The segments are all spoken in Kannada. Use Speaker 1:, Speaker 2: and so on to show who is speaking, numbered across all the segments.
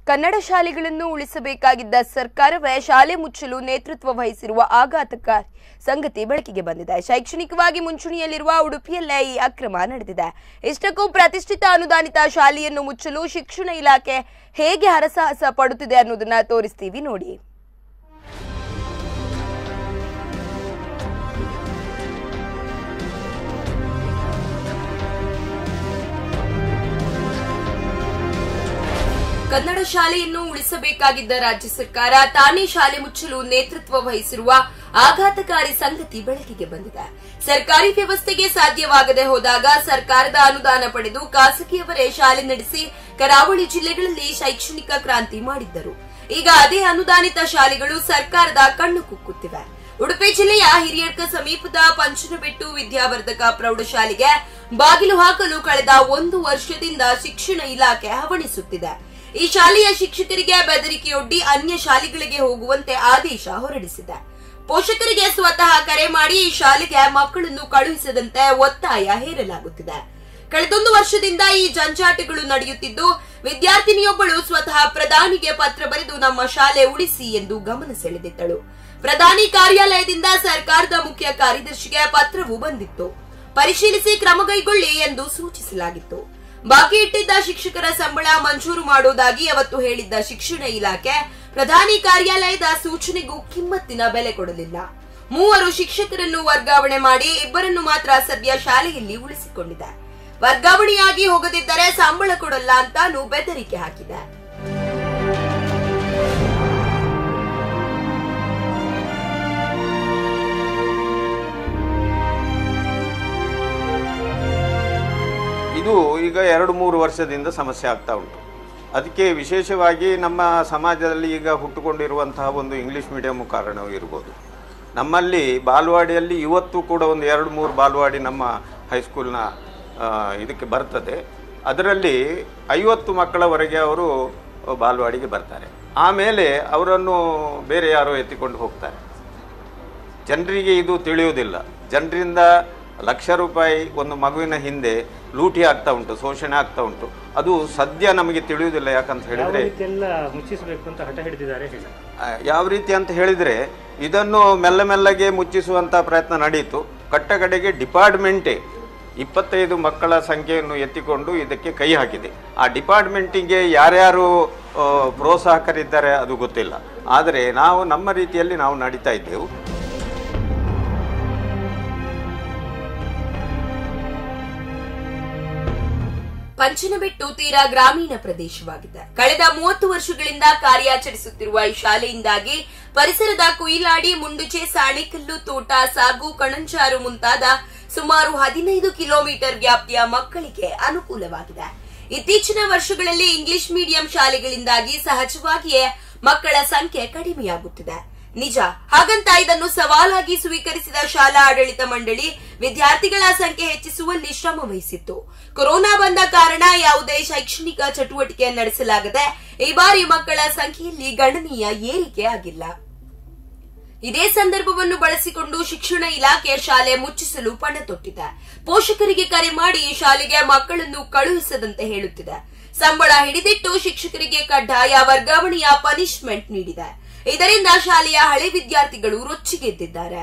Speaker 1: ಕನ್ನಡ ಶಾಲೆಗಳನ್ನು ಉಳಿಸಬೇಕಾಗಿದ್ದ ಸರ್ಕಾರವೇ ಶಾಲೆ ಮುಚ್ಚಲು ನೇತೃತ್ವ ವಹಿಸಿರುವ ಆಘಾತಕಾರಿ ಸಂಗತಿ ಬೆಳಕಿಗೆ ಬಂದಿದೆ ಶೈಕ್ಷಣಿಕವಾಗಿ ಮುಂಚೂಣಿಯಲ್ಲಿರುವ ಉಡುಪಿಯಲ್ಲೇ ಈ ಅಕ್ರಮ ನಡೆದಿದೆ ಇಷ್ಟಕ್ಕೂ ಪ್ರತಿಷ್ಠಿತ ಅನುದಾನಿತ ಶಾಲೆಯನ್ನು ಮುಚ್ಚಲು ಶಿಕ್ಷಣ ಇಲಾಖೆ ಹೇಗೆ ಹರಸಾಹಸ ಪಡುತ್ತಿದೆ ಅನ್ನೋದನ್ನ ತೋರಿಸ್ತೀವಿ ನೋಡಿ ಕನ್ನಡ ಶಾಲೆಯನ್ನು ಉಳಿಸಬೇಕಾಗಿದ್ದ ರಾಜ್ಯ ಸರ್ಕಾರ ತಾನೇ ಶಾಲೆ ಮುಚ್ಚಲು ನೇತೃತ್ವ ವಹಿಸಿರುವ ಆಘಾತಕಾರಿ ಸಂಗತಿ ಬೆಳಕಿಗೆ ಬಂದಿದೆ ಸರ್ಕಾರಿ ವ್ಯವಸ್ಥೆಗೆ ಸಾಧ್ಯವಾಗದೆ ಹೋದಾಗ ಸರ್ಕಾರದ ಅನುದಾನ ಪಡೆದು ಖಾಸಗಿಯವರೇ ಶಾಲೆ ನಡೆಸಿ ಕರಾವಳಿ ಜಿಲ್ಲೆಗಳಲ್ಲಿ ಶೈಕ್ಷಣಿಕ ಕ್ರಾಂತಿ ಮಾಡಿದ್ದರು ಈಗ ಅದೇ ಅನುದಾನಿತ ಶಾಲೆಗಳು ಸರ್ಕಾರದ ಕಣ್ಣು ಕುಕ್ಕುತ್ತಿವೆ ಉಡುಪಿ ಜಿಲ್ಲೆಯ ಹಿರಿಯಡ್ಕ ಸಮೀಪದ ಪಂಚನಬೆಟ್ಟು ವಿದ್ಯಾವರ್ಧಕ ಪ್ರೌಢಶಾಲೆಗೆ ಬಾಗಿಲು ಹಾಕಲು ಕಳೆದ ಒಂದು ವರ್ಷದಿಂದ ಶಿಕ್ಷಣ ಇಲಾಖೆ ಹವಣಿಸುತ್ತಿದೆ ಈ ಶಾಲೆಯ ಶಿಕ್ಷಕರಿಗೆ ಬೆದರಿಕೆಯೊಡ್ಡಿ ಅನ್ಯ ಶಾಲೆಗಳಿಗೆ ಹೋಗುವಂತೆ ಆದೇಶ ಹೊರಡಿಸಿದೆ ಪೋಷಕರಿಗೆ ಸ್ವತಃ ಕರೆ ಮಾಡಿ ಈ ಶಾಲೆಗೆ ಮಕ್ಕಳನ್ನು ಕಳುಹಿಸದಂತೆ ಒತ್ತಾಯ ಹೇರಲಾಗುತ್ತಿದೆ ಕಳೆದೊಂದು ವರ್ಷದಿಂದ ಈ ಜಂಜಾಟಗಳು ನಡೆಯುತ್ತಿದ್ದು ವಿದ್ಯಾರ್ಥಿನಿಯೊಬ್ಬಳು ಸ್ವತಃ ಪ್ರಧಾನಿಗೆ ಪತ್ರ ಬರೆದು ನಮ್ಮ ಶಾಲೆ ಉಳಿಸಿ ಎಂದು ಗಮನ ಸೆಳೆದಿದ್ದಳು ಪ್ರಧಾನಿ ಕಾರ್ಯಾಲಯದಿಂದ ಸರ್ಕಾರದ ಮುಖ್ಯ ಕಾರ್ಯದರ್ಶಿಗೆ ಪತ್ರವು ಬಂದಿತ್ತು ಪರಿಶೀಲಿಸಿ ಕ್ರಮಕೈಗೊಳ್ಳಿ ಎಂದು ಸೂಚಿಸಲಾಗಿತ್ತು ಬಾಕಿ ಇಟ್ಟಿದ್ದ ಶಿಕ್ಷಕರ ಸಂಬಳ ಮಂಜೂರು ಮಾಡುವುದಾಗಿ ಅವತ್ತು ಹೇಳಿದ್ದ ಶಿಕ್ಷಣ ಇಲಾಖೆ ಪ್ರಧಾನಿ ಕಾರ್ಯಾಲಯದ ಸೂಚನೆಗೂ ಕಿಮ್ಮತ್ತಿನ ಬೆಲೆ ಕೊಡಲಿಲ್ಲ ಮೂವರು ಶಿಕ್ಷಕರನ್ನು ವರ್ಗಾವಣೆ ಮಾಡಿ ಇಬ್ಬರನ್ನು ಮಾತ್ರ ಸದ್ಯ ಶಾಲೆಯಲ್ಲಿ ಉಳಿಸಿಕೊಂಡಿದೆ ವರ್ಗಾವಣೆಯಾಗಿ ಹೋಗದಿದ್ದರೆ ಸಂಬಳ ಕೊಡಲ್ಲ ಅಂತಾನು ಬೆದರಿಕೆ ಹಾಕಿದೆ
Speaker 2: ಇದು ಈಗ ಎರಡು ಮೂರು ವರ್ಷದಿಂದ ಸಮಸ್ಯೆ ಆಗ್ತಾ ಉಂಟು ಅದಕ್ಕೆ ವಿಶೇಷವಾಗಿ ನಮ್ಮ ಸಮಾಜದಲ್ಲಿ ಈಗ ಹುಟ್ಟುಕೊಂಡಿರುವಂತಹ ಒಂದು ಇಂಗ್ಲೀಷ್ ಮೀಡಿಯಂ ಕಾರಣವೂ ಇರ್ಬೋದು ನಮ್ಮಲ್ಲಿ ಬಾಲ್ವಾಡಿಯಲ್ಲಿ ಇವತ್ತು ಕೂಡ ಒಂದು ಎರಡು ಮೂರು ಬಾಲ್ವಾಡಿ ನಮ್ಮ ಹೈಸ್ಕೂಲ್ನ ಆ, ಇದಕ್ಕೆ ಬರ್ತದೆ ಅದರಲ್ಲಿ ಐವತ್ತು ಮಕ್ಕಳವರೆಗೆ ಅವರು ಬಾಲ್ವಾಡಿಗೆ ಬರ್ತಾರೆ ಆಮೇಲೆ ಅವರನ್ನು ಬೇರೆ ಯಾರೋ ಎತ್ತಿಕೊಂಡು ಹೋಗ್ತಾರೆ ಜನರಿಗೆ ಇದು ತಿಳಿಯುವುದಿಲ್ಲ ಜನರಿಂದ ಲಕ್ಷ ರೂಪಾಯಿ ಒಂದು ಮಗುವಿನ ಹಿಂದೆ ಲೂಟಿ ಆಗ್ತಾ ಉಂಟು ಶೋಷಣೆ ಆಗ್ತಾ ಉಂಟು ಅದು ಸದ್ಯ ನಮಗೆ ತಿಳಿಯುವುದಿಲ್ಲ ಯಾಕಂತ
Speaker 3: ಯಾವ
Speaker 2: ಹೇಳಿದ್ರೆ
Speaker 3: ರೀತಿಯೆಲ್ಲ ಮುಚ್ಚಿಸಬೇಕು ಅಂತ ಹಠ ಹಿಡಿದಿದ್ದಾರೆ ಹೇಳಿ
Speaker 2: ಆ, ಯಾವ ರೀತಿ ಅಂತ ಹೇಳಿದರೆ ಇದನ್ನು ಮೆಲ್ಲ ಮೆಲ್ಲಗೆ ಮುಚ್ಚಿಸುವಂಥ ಪ್ರಯತ್ನ ನಡೆಯಿತು ಕಟ್ಟ ಕಡೆಗೆ ಡಿಪಾರ್ಟ್ಮೆಂಟೇ ಇಪ್ಪತ್ತೈದು ಮಕ್ಕಳ ಸಂಖ್ಯೆಯನ್ನು ಎತ್ತಿಕೊಂಡು ಇದಕ್ಕೆ ಕೈ ಹಾಕಿದೆ ಆ ಡಿಪಾರ್ಟ್ಮೆಂಟಿಗೆ ಯಾರ್ಯಾರು ಆ, ಪ್ರೋತ್ಸಾಹಕರಿದ್ದಾರೆ ಅದು ಗೊತ್ತಿಲ್ಲ ಆದರೆ ನಾವು ನಮ್ಮ ರೀತಿಯಲ್ಲಿ ನಾವು ನಡೀತಾ ಇದ್ದೆವು
Speaker 1: ಪಂಚನಬೆಟ್ಟು ತೀರಾ ಗ್ರಾಮೀಣ ಪ್ರದೇಶವಾಗಿದೆ ಕಳೆದ ಮೂವತ್ತು ವರ್ಷಗಳಿಂದ ಕಾರ್ಯಾಚರಿಸುತ್ತಿರುವ ಈ ಶಾಲೆಯಿಂದಾಗಿ ಪರಿಸರದ ಕುಯಿಲಾಡಿ ಮುಂಡುಚೆ ಸಾಣಿಕಲ್ಲು ತೋಟ ಸಾಗು ಕಣಂಚಾರು ಮುಂತಾದ ಸುಮಾರು ಹದಿನೈದು ಕಿಲೋಮೀಟರ್ ವ್ಯಾಪ್ತಿಯ ಮಕ್ಕಳಿಗೆ ಅನುಕೂಲವಾಗಿದೆ ಇತ್ತೀಚಿನ ವರ್ಷಗಳಲ್ಲಿ ಇಂಗ್ಲಿಷ್ ಮೀಡಿಯಂ ಶಾಲೆಗಳಿಂದಾಗಿ ಸಹಜವಾಗಿಯೇ ಮಕ್ಕಳ ಸಂಖ್ಯೆ ಕಡಿಮೆಯಾಗುತ್ತಿದೆ ನಿಜ ಹಾಗಂತ ಇದನ್ನು ಸವಾಲಾಗಿ ಸ್ವೀಕರಿಸಿದ ಶಾಲಾ ಆಡಳಿತ ಮಂಡಳಿ ವಿದ್ಯಾರ್ಥಿಗಳ ಸಂಖ್ಯೆ ಹೆಚ್ಚಿಸುವಲ್ಲಿ ಶ್ರಮ ವಹಿಸಿತ್ತು ಕೊರೋನಾ ಬಂದ ಕಾರಣ ಯಾವುದೇ ಶೈಕ್ಷಣಿಕ ಚಟುವಟಿಕೆ ನಡೆಸಲಾಗದೆ ಈ ಬಾರಿ ಮಕ್ಕಳ ಸಂಖ್ಯೆಯಲ್ಲಿ ಗಣನೀಯ ಏರಿಕೆ ಆಗಿಲ್ಲ ಇದೇ ಸಂದರ್ಭವನ್ನು ಬಳಸಿಕೊಂಡು ಶಿಕ್ಷಣ ಇಲಾಖೆ ಶಾಲೆ ಮುಚ್ಚಿಸಲು ಪಣ ತೊಟ್ಟಿದೆ ಪೋಷಕರಿಗೆ ಕರೆ ಮಾಡಿ ಈ ಶಾಲೆಗೆ ಮಕ್ಕಳನ್ನು ಕಳುಹಿಸದಂತೆ ಹೇಳುತ್ತಿದೆ ಸಂಬಳ ಹಿಡಿದಿಟ್ಟು ಶಿಕ್ಷಕರಿಗೆ ಕಡ್ಡಾಯ ವರ್ಗಾವಣೆಯ ಪನಿಷ್ಮೆಂಟ್ ನೀಡಿದೆ ಇದರಿಂದ ಶಾಲೆಯ ಹಳೆ ವಿದ್ಯಾರ್ಥಿಗಳು ರೊಚ್ಚಿಗೆದ್ದಿದ್ದಾರೆ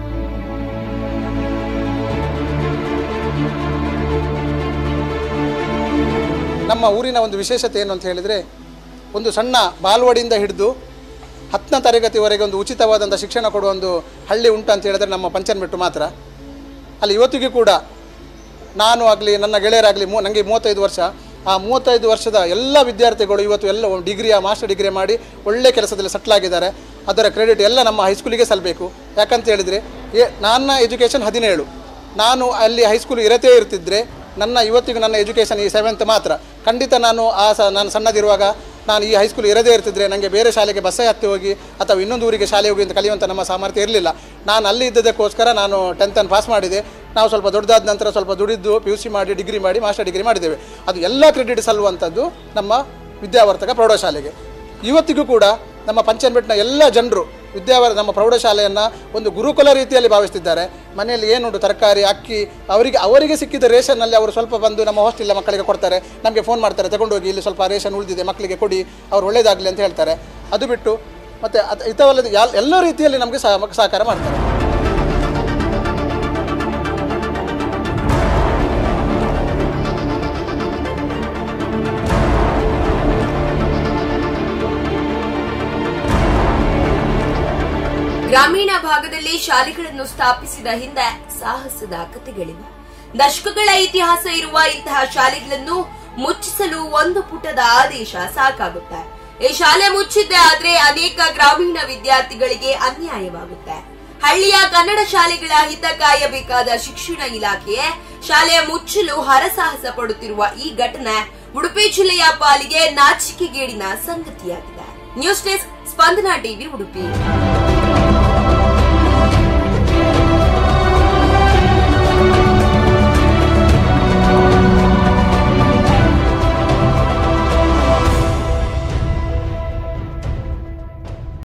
Speaker 4: ನಮ್ಮ ಊರಿನ ಒಂದು ವಿಶೇಷತೆ ಏನು ಅಂತ ಹೇಳಿದರೆ ಒಂದು ಸಣ್ಣ ಬಾಲ್ವಾಡಿಯಿಂದ ಹಿಡಿದು ಹತ್ತನೇ ತರಗತಿವರೆಗೆ ಒಂದು ಉಚಿತವಾದಂಥ ಶಿಕ್ಷಣ ಕೊಡುವ ಒಂದು ಹಳ್ಳಿ ಉಂಟು ಅಂತ ಹೇಳಿದ್ರೆ ನಮ್ಮ ಪಂಚನ್ಮೆಟ್ಟು ಮಾತ್ರ ಅಲ್ಲಿ ಇವತ್ತಿಗೂ ಕೂಡ ನಾನು ಆಗಲಿ ನನ್ನ ಗೆಳೆಯರಾಗಲಿ ಮೂ ನನಗೆ ಮೂವತ್ತೈದು ವರ್ಷ ಆ ಮೂವತ್ತೈದು ವರ್ಷದ ಎಲ್ಲ ವಿದ್ಯಾರ್ಥಿಗಳು ಇವತ್ತು ಎಲ್ಲ ಡಿಗ್ರಿಯ ಮಾಸ್ಟರ್ ಡಿಗ್ರಿ ಮಾಡಿ ಒಳ್ಳೆ ಕೆಲಸದಲ್ಲಿ ಸೆಟ್ಲ್ ಆಗಿದ್ದಾರೆ ಅದರ ಕ್ರೆಡಿಟ್ ಎಲ್ಲ ನಮ್ಮ ಹೈಸ್ಕೂಲಿಗೆ ಸಲ್ಲಬೇಕು ಯಾಕಂತ ಹೇಳಿದರೆ ಏ ನನ್ನ ಎಜುಕೇಷನ್ ಹದಿನೇಳು ನಾನು ಅಲ್ಲಿ ಹೈಸ್ಕೂಲ್ ಇರತೇ ಇರ್ತಿದ್ರೆ ನನ್ನ ಇವತ್ತಿಗೂ ನನ್ನ ಎಜುಕೇಷನ್ ಈ ಸೆವೆಂತ್ ಮಾತ್ರ ಖಂಡಿತ ನಾನು ಆ ಸ ನಾನು ಸಣ್ಣದಿರುವಾಗ ನಾನು ಈ ಹೈಸ್ಕೂಲ್ ಇರದೇ ಇರ್ತಿದ್ರೆ ನನಗೆ ಬೇರೆ ಶಾಲೆಗೆ ಬಸ್ಸೇ ಹತ್ತಿ ಹೋಗಿ ಅಥವಾ ಇನ್ನೊಂದು ಊರಿಗೆ ಶಾಲೆ ಹೋಗಿ ಅಂತ ಕಲಿಯುವಂಥ ನಮ್ಮ ಸಾಮರ್ಥ್ಯ ಇರಲಿಲ್ಲ ನಾನು ಅಲ್ಲಿ ಇದ್ದದಕ್ಕೋಸ್ಕರ ನಾನು ಟೆಂತನ್ನು ಪಾಸ್ ಮಾಡಿದೆ ನಾವು ಸ್ವಲ್ಪ ದೊಡ್ಡದಾದ ನಂತರ ಸ್ವಲ್ಪ ದುಡಿದು ಪಿ ಯು ಸಿ ಮಾಡಿ ಡಿಗ್ರಿ ಮಾಡಿ ಮಾಸ್ಟರ್ ಡಿಗ್ರಿ ಮಾಡಿದ್ದೇವೆ ಅದು ಎಲ್ಲ ಕ್ರೆಡಿಟ್ ಸಲ್ಲುವಂಥದ್ದು ನಮ್ಮ ವಿದ್ಯಾವರ್ತಕ ಪ್ರೌಢಶಾಲೆಗೆ ಇವತ್ತಿಗೂ ಕೂಡ ನಮ್ಮ ಪಂಚನ್ಬೆಟ್ನ ಎಲ್ಲ ಜನರು ವಿದ್ಯಾವ ನಮ್ಮ ಪ್ರೌಢಶಾಲೆಯನ್ನು ಒಂದು ಗುರುಕುಲ ರೀತಿಯಲ್ಲಿ ಭಾವಿಸ್ತಿದ್ದಾರೆ ಮನೆಯಲ್ಲಿ ಏನುಂಟು ತರಕಾರಿ ಅಕ್ಕಿ ಅವರಿಗೆ ಅವರಿಗೆ ಸಿಕ್ಕಿದ ರೇಷನ್ನಲ್ಲಿ ಅವರು ಸ್ವಲ್ಪ ಬಂದು ನಮ್ಮ ಹಾಸ್ಟೆಲ್ ಮಕ್ಕಳಿಗೆ ಕೊಡ್ತಾರೆ ನಮಗೆ ಫೋನ್ ಮಾಡ್ತಾರೆ ತಗೊಂಡೋಗಿ ಇಲ್ಲಿ ಸ್ವಲ್ಪ ರೇಷನ್ ಉಳಿದಿದೆ ಮಕ್ಕಳಿಗೆ ಕೊಡಿ ಅವ್ರು ಒಳ್ಳೇದಾಗಲಿ ಅಂತ ಹೇಳ್ತಾರೆ ಅದು ಬಿಟ್ಟು ಮತ್ತು ಅದು ಇಂಥವಲ್ಲದೆ ಯಾಲ್ ಎಲ್ಲ ರೀತಿಯಲ್ಲಿ ನಮಗೆ ಸಹ ಸಹಕಾರ ಮಾಡ್ತಾರೆ
Speaker 1: ಗ್ರಾಮೀಣ ಭಾಗದಲ್ಲಿ ಶಾಲೆಗಳನ್ನು ಸ್ಥಾಪಿಸಿದ ಹಿಂದೆ ಸಾಹಸದ ಕಥೆಗಳಿವೆ ದಶಕಗಳ ಇತಿಹಾಸ ಇರುವ ಇಂತಹ ಶಾಲೆಗಳನ್ನು ಮುಚ್ಚಿಸಲು ಒಂದು ಪುಟದ ಆದೇಶ ಸಾಕಾಗುತ್ತೆ ಈ ಶಾಲೆ ಮುಚ್ಚಿದ್ದೆ ಆದ್ರೆ ಅನೇಕ ಗ್ರಾಮೀಣ ವಿದ್ಯಾರ್ಥಿಗಳಿಗೆ ಅನ್ಯಾಯವಾಗುತ್ತೆ ಹಳ್ಳಿಯ ಕನ್ನಡ ಶಾಲೆಗಳ ಹಿತ ಕಾಯಬೇಕಾದ ಶಿಕ್ಷಣ ಇಲಾಖೆಯೇ ಶಾಲೆಯ ಮುಚ್ಚಲು ಹರಸಾಹಸ ಪಡುತ್ತಿರುವ ಈ ಘಟನೆ ಉಡುಪಿ ಜಿಲ್ಲೆಯ ಪಾಲಿಗೆ ನಾಚಿಕೆಗೇಡಿನ ಸಂಗತಿಯಾಗಿದೆ news desk Spandana TV Udupi